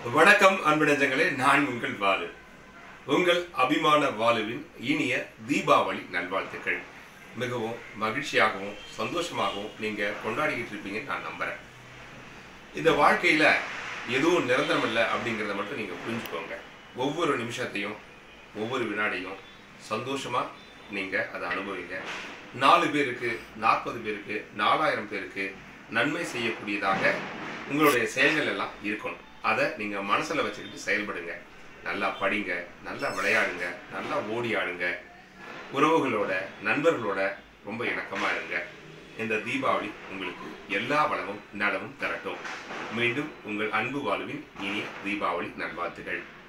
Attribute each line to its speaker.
Speaker 1: வணக்கம் அன்பு நெஞ்சங்களே நான் உங்கள் வாலு உங்கள் அபிமான வாலுவின் இனிய தீபாவளி நல்வாழ்த்துக்கள் மிகவும் மகிழ்ச்சியாகவும் சந்தோஷமாகவும் நீங்க கொண்டாடிக்கிட்டு இருப்பீங்கன்னு நான் நம்புறேன் இந்த வாழ்க்கையில எதுவும் நிரந்தரம் இல்லை அப்படிங்கிறத மட்டும் நீங்க புரிஞ்சுக்கோங்க ஒவ்வொரு நிமிஷத்தையும் ஒவ்வொரு வினாடியும் சந்தோஷமா நீங்க அதை அனுபவிங்க நாலு பேருக்கு நாற்பது பேருக்கு நாலாயிரம் பேருக்கு நன்மை செய்யக்கூடியதாக உங்களுடைய செயல்கள் எல்லாம் இருக்கணும் அதை நீங்க மனசுல வச்சுக்கிட்டு செயல்படுங்க நல்லா படிங்க நல்லா விளையாடுங்க நல்லா ஓடி ஆடுங்க உறவுகளோட நண்பர்களோட ரொம்ப இணக்கமா இருங்க இந்த தீபாவளி உங்களுக்கு எல்லா வளமும் நலமும் தரட்டும் மீண்டும் உங்கள் அன்பு வாழ்வின் இனிய தீபாவளி நல்வாழ்த்துகள்